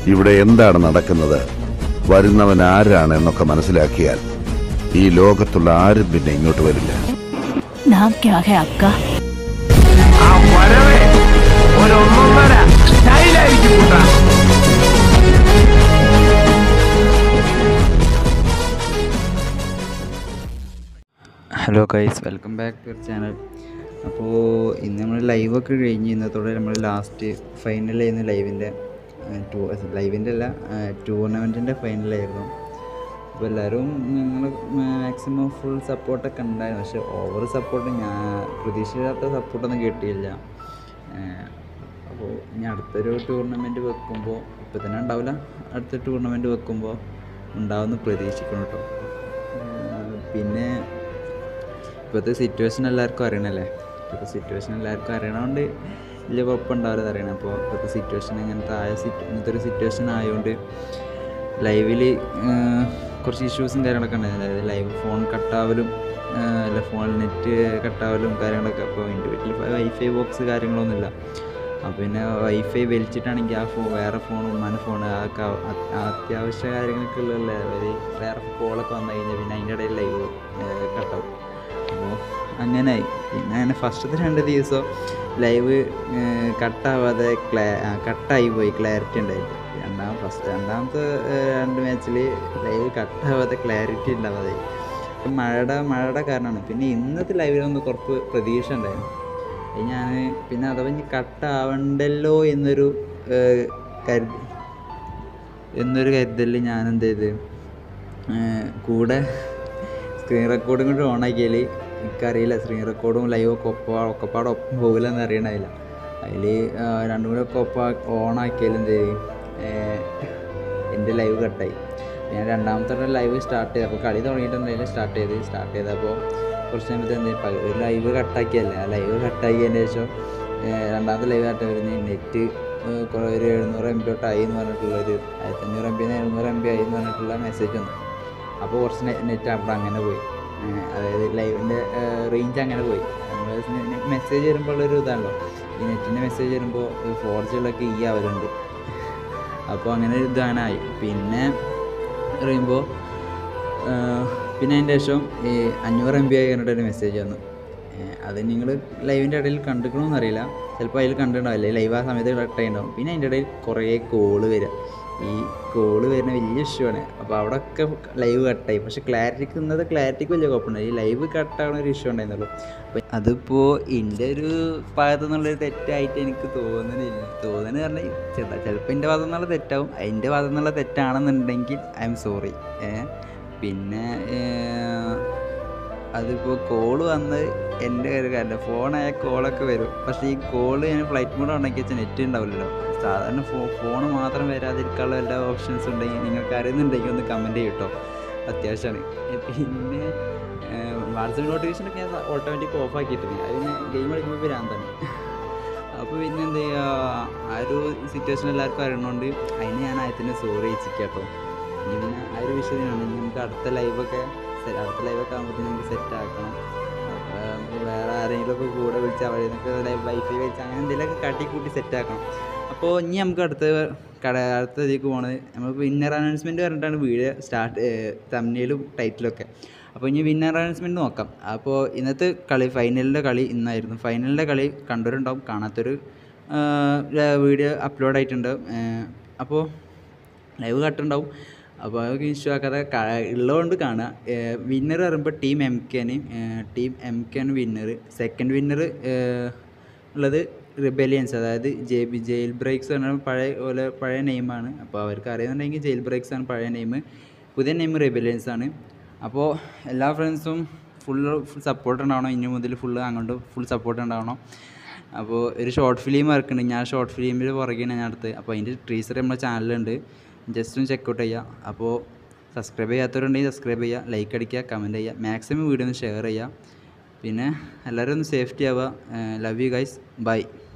ഇവിടെ എന്താണ് നടക്കുന്നത് വരുന്നവൻ ആരാണ് എന്നൊക്കെ മനസ്സിലാക്കിയാൽ ഈ ലോകത്തുള്ള ആരും പിന്നെ ഇങ്ങോട്ട് വരില്ല नाम क्या है आपका ആ വരവേ ഒരൊന്നൊന്നര സ്റ്റൈലായിരിക്കും കൂട്ടാ hello guys welcome back to your channel അപ്പോൾ ഇന്ന് നമ്മൾ ലൈവൊക്കെ കഴിഞ്ഞ് ഇന്നത്തോടെ നമ്മൾ ലാസ്റ്റ് ഫൈനൽ ചെയ്യുന്ന ലൈവിൻ്റെ ടൂ ലൈവിൻ്റെ അല്ല ടൂർണമെൻറ്റിൻ്റെ ഫൈനലായിരുന്നു അപ്പോൾ എല്ലാവരും നിങ്ങൾ മാക്സിമം ഫുൾ സപ്പോർട്ടൊക്കെ ഉണ്ടായിരുന്നു പക്ഷേ ഓവർ സപ്പോർട്ട് ഞാൻ പ്രതീക്ഷിക്കാത്ത സപ്പോർട്ടൊന്നും കിട്ടിയില്ല അപ്പോൾ ഇനി അടുത്തൊരു ടൂർണമെൻറ്റ് വെക്കുമ്പോൾ ഇപ്പോൾ തന്നെ ഉണ്ടാവില്ല അടുത്ത ടൂർണമെൻറ്റ് വെക്കുമ്പോൾ ഉണ്ടാവുമെന്ന് പ്രതീക്ഷിക്കണം കേട്ടോ ഏഹ് പിന്നെ ഇപ്പോഴത്തെ സിറ്റുവേഷൻ എല്ലാവർക്കും അറിയണല്ലേ ഇപ്പോഴത്തെ സിറ്റുവേഷൻ എല്ലാവർക്കും അറിയണതുകൊണ്ട് വലിയ കുഴപ്പമുണ്ടാവില്ല അറിയണം അപ്പോൾ ഇപ്പോഴത്തെ സിറ്റുവേഷൻ ഇങ്ങനത്തെ ആയ സിറ്റ് ഇങ്ങനത്തെ ഒരു സിറ്റുവേഷൻ ആയതുകൊണ്ട് ലൈവിൽ കുറച്ച് ഇഷ്യൂസും കാര്യങ്ങളൊക്കെ ഉണ്ടായിരുന്നു അതായത് ലൈവ് ഫോൺ കട്ടാവലും അല്ല ഫോൺ നെറ്റ് കട്ടാവലും കാര്യങ്ങളൊക്കെ അപ്പോൾ എൻ്റെ വീട്ടിൽ വൈഫൈ ബോക്സ് കാര്യങ്ങളൊന്നുമില്ല അപ്പോൾ പിന്നെ വൈഫൈ വലിച്ചിട്ടാണെങ്കിൽ ആ ഫോൺ വേറെ ഫോൺ ഉമ്മാൻ്റെ ഫോൺ ആ ക- അത് അത്യാവശ്യ കാര്യങ്ങളൊക്കെ ഉള്ളതല്ലേ അതായത് വേറെ കോളൊക്കെ വന്നു കഴിഞ്ഞാൽ പിന്നെ അതിൻ്റെ ഇടയിൽ ലൈവ് കട്ടാവും അപ്പോൾ അങ്ങനെയായി പിന്നെ അങ്ങനെ ഫസ്റ്റത്തെ രണ്ട് ദിവസം ലൈവ് കട്ടാവാതെ ക്ലാ കട്ടായി പോയി ക്ലാരിറ്റി ഉണ്ടായിട്ട് രണ്ടാം ഫസ്റ്റ് രണ്ടാമത്തെ ഏഹ്, രണ്ട് മാച്ചിൽ ലൈവ് കട്ടാവാതെ ക്ലാരിറ്റി ഉണ്ടാവാതെ ഇപ്പം മഴയുടെ മഴയുടെ കാരണമാണ് പിന്നെ ഇന്നത്തെ ലൈവിലൊന്ന് കുറച്ച് പ്രതീക്ഷ ഉണ്ടായിരുന്നു അത് ഞാൻ പിന്നെ അഥവാ ഇനി കട്ടാവണ്ടല്ലോ എന്നൊരു ഏഹ്, കരുതി എന്നൊരു കരുതലിൽ ഞാൻ എന്ത് ചെയ്ത് ഏഹ്, കൂടെ സ്ക്രീൻ റെക്കോർഡും കൂടി ഓൺ ആക്കിയാൽ എനിക്കറിയില്ല സ്ക്രീൻ റെക്കോർഡും ലൈവ് ഒക്കെ ഒപ്പം ഒക്കെപ്പാടെ ഒപ്പം പോകില്ല എന്ന് അറിയണമില്ല അതിൽ രണ്ടും കൂടി ഒക്കെ ഒപ്പം ഓൺ ആക്കിയാൽ എന്ത് ചെയ്യും ഏഹ്, എൻ്റെ ലൈവ് കട്ടായി ഞാൻ രണ്ടാമത്തെ ലൈവ് സ്റ്റാർട്ട് ചെയ്ത് അപ്പോൾ കളി തുടങ്ങിയിട്ടുണ്ടെങ്കിൽ സ്റ്റാർട്ട് ചെയ്ത് സ്റ്റാർട്ട് ചെയ്തപ്പോൾ കുറച്ച് സമയത്ത് എന്ത് ചെയ്യും, പകുതി ഒരു ലൈവ് കട്ടാക്കിയല്ലേ ആ ലൈവ് കട്ടാക്കിയതിന് ശേഷം ഏഹ്, രണ്ടാമത്തെ ലൈവ് കട്ട് വരുന്ന നെറ്റ് കുറേ ഒരു എഴുന്നൂറ് എം ബി തൊട്ടായി എന്ന് പറഞ്ഞിട്ടുള്ളൊരു ആയിരത്തഞ്ഞൂറ് എം ബി എഴുന്നൂറ് എം ബി ആയി എന്ന് പറഞ്ഞിട്ടുള്ള മെസ്സേജ് വന്നു അപ്പോൾ കുറച്ച് നെറ്റ് അവിടെ അങ്ങനെ പോയി ഏഹ് അതായത് ലൈവിൻ്റെ റേഞ്ച് അങ്ങനെ പോയി മെസ്സേജ് വരുമ്പോൾ ഒരു ഇതാണല്ലോ ഈ നെറ്റിൻ്റെ മെസ്സേജ് വരുമ്പോൾ ഫോർ ജികളൊക്കെ ഈ ആവലുണ്ട് അപ്പോൾ അങ്ങനെ ഒരു ഇതാനായി പിന്നെ പറയുമ്പോൾ പിന്നെ അതിൻ്റെ ശേഷം ഈ അഞ്ഞൂറ് എം ബി ആയി പറഞ്ഞിട്ടൊരു മെസ്സേജ് വന്നു ഏഹ് അത് നിങ്ങൾ ലൈവിൻ്റെ ഇടയിൽ കണ്ടിക്കണമെന്ന് അറിയില്ല ചിലപ്പോൾ അതിൽ കണ്ടിട്ടുണ്ടാവില്ല ലൈവ് ആ സമയത്ത് കട്ട് ഉണ്ടാവും പിന്നെ അതിൻ്റെ ഇടയിൽ കുറേ കോള് വരിക ഈ കോള് വരുന്ന വലിയ ഇഷ്യൂ ആണ് അപ്പോൾ അവിടെ ഒക്കെ ലൈവ് കട്ടായി പക്ഷേ ക്ലാരിറ്റിക്ക് ഇന്നത്തെ ക്ലാരിറ്റിക്ക് വലിയ കുഴപ്പമുണ്ട് ഈ ലൈവ് കട്ടാവുന്ന ഒരു ഇഷ്യൂ ഉണ്ടായിരുന്നുള്ളൂ അപ്പോൾ അതിപ്പോൾ എൻ്റെ ഒരു ഭാഗത്തു നിന്നുള്ളൊരു തെറ്റായിട്ട് എനിക്ക് തോന്നുന്നില്ല തോന്നുന്നത് പറഞ്ഞാൽ ചെറുതാ ചിലപ്പോൾ എൻ്റെ ഭാഗത്തു നിന്നുള്ള തെറ്റാവും അതിൻ്റെ ഭാഗത്തു നിന്നുള്ള തെറ്റാണെന്നുണ്ടെങ്കിൽ ഐ എം സോറി പിന്നെ ഏഹ്, അതിപ്പോൾ കോള് വന്ന് എൻ്റെ ഒരു കാര്യം ഫോണായ കോളൊക്കെ വരും പക്ഷേ ഈ കോള് ഞാൻ ഫ്ലൈറ്റ് മോഡ് ഉണ്ടെങ്കിൽ വെച്ചാൽ നെറ്റ് ഉണ്ടാവില്ലല്ലോ സാധാരണ ഫോ ഫോൺ മാത്രം വരാതിരിക്കാനുള്ള എല്ലാ ഓപ്ഷൻസും ഉണ്ടെങ്കിൽ നിങ്ങൾക്ക് അറിയുന്നുണ്ടെങ്കിൽ ഒന്ന് കമൻറ്റ് ചെയ്യട്ടോ അത്യാവശ്യമാണ് പിന്നെ വാട്സപ്പ് നോട്ടിഫിക്കേഷനൊക്കെ ഞാൻ ഓട്ടോമാറ്റിക് ഓഫ് ആക്കിയിട്ടുണ്ട് അതിന് ഗെയിം കളിക്കുമ്പോൾ ഭ്രാന്താണ് അപ്പോൾ പിന്നെ എന്ത് ചെയ്യുക ആ ഒരു സിറ്റുവേഷൻ എല്ലാവർക്കും അറിയണോണ്ട് അതിന് ഞാൻ ആയതിന് സോറി വെച്ചിരിക്കുക കേട്ടോ ഇനി പിന്നെ ആ ഒരു വിഷയത്തിനാണ് ഇനി നമുക്ക് അടുത്ത ലൈവൊക്കെ അടുത്ത ലൈവൊക്കെ ആകുമ്പോഴത്തേക്കും നമുക്ക് സെറ്റ് ആക്കണം അപ്പോൾ നമുക്ക് വേറെ ആരെങ്കിലുമൊക്കെ കൂടെ വിളിച്ച് അവിടെ നിന്നൊക്കെ ലൈവ് വൈഫൈ വെച്ച് അങ്ങനെ എന്തെങ്കിലുമൊക്കെ കാട്ടിക്കൂട്ടി സെറ്റ് ആക്കണം അപ്പോൾ ഇനി നമുക്ക് അടുത്ത കട അടുത്ത ഇതിലേക്ക് പോകണത് നമ്മൾ വിന്നർ അനൗൺസ്മെൻറ്റ് പറഞ്ഞിട്ടാണ് വീഡിയോ സ്റ്റാർട്ട് തമ്മിലും ടൈറ്റിലൊക്കെ അപ്പോൾ ഇനി വിന്നർ അനൗൺസ്മെൻറ്റ് നോക്കാം അപ്പോൾ ഇന്നത്തെ കളി ഫൈനലിൻ്റെ കളി ഇന്നായിരുന്നു ഫൈനലിൻ്റെ കളി കണ്ടവരുണ്ടാവും കാണാത്തൊരു വീഡിയോ അപ്ലോഡ് ആയിട്ടുണ്ട് അപ്പോൾ ലൈവ് കട്ടുണ്ടാവും അപ്പോൾ അതൊക്കെ ഇഷ്യൂ ആക്കാതെ ഉള്ളതുകൊണ്ട് കാണുക വിന്നർ പറയുമ്പോൾ ടീം എം കെന് ടീം എം കെന് വിന്നർ സെക്കൻഡ് വിന്നർ ഉള്ളത് റിബലിയൻസ് അതായത് ജെ ബി ജയിൽ ബ്രേക്സ് പറഞ്ഞ പഴയ പോലെ പഴയ നെയിമാണ് അപ്പോൾ അവർക്ക് അറിയുന്നുണ്ടെങ്കിൽ ജയിൽ ബ്രേക്സ് ആണ് പഴയ നെയിം പുതിയ നെയിം റിബലിയൻസ് ആണ് അപ്പോൾ എല്ലാ ഫ്രണ്ട്സും ഫുൾ ഫുൾ സപ്പോർട്ട് ഉണ്ടാവണം ഇനി മുതൽ ഫുള്ള് അങ്ങോട്ട് ഫുൾ സപ്പോർട്ട് ഉണ്ടാവണം അപ്പോൾ ഒരു ഷോർട്ട് ഫിലിം ഇറക്കുന്നുണ്ട് ഞാൻ ഷോർട്ട് ഫിലിമിൽ പുറകെയാണ് ഞാൻ അടുത്ത് അപ്പോൾ അതിൻ്റെ ടീച്ചർ നമ്മുടെ ചാനലുണ്ട് ജസ്റ്റ് ഒന്ന് ചെക്കൗട്ട് ചെയ്യുക അപ്പോൾ സബ്സ്ക്രൈബ് ചെയ്യാത്തവരുണ്ടെങ്കിൽ സബ്സ്ക്രൈബ് ചെയ്യുക ലൈക്ക് അടിക്കുക കമൻറ്റ് ചെയ്യുക മാക്സിമം വീഡിയോ ഒന്ന് ഷെയർ ചെയ്യുക പിന്നെ എല്ലാവരും ഒന്ന് സേഫ്റ്റി ആവുക ലവ് യു ഗൈസ് ബൈ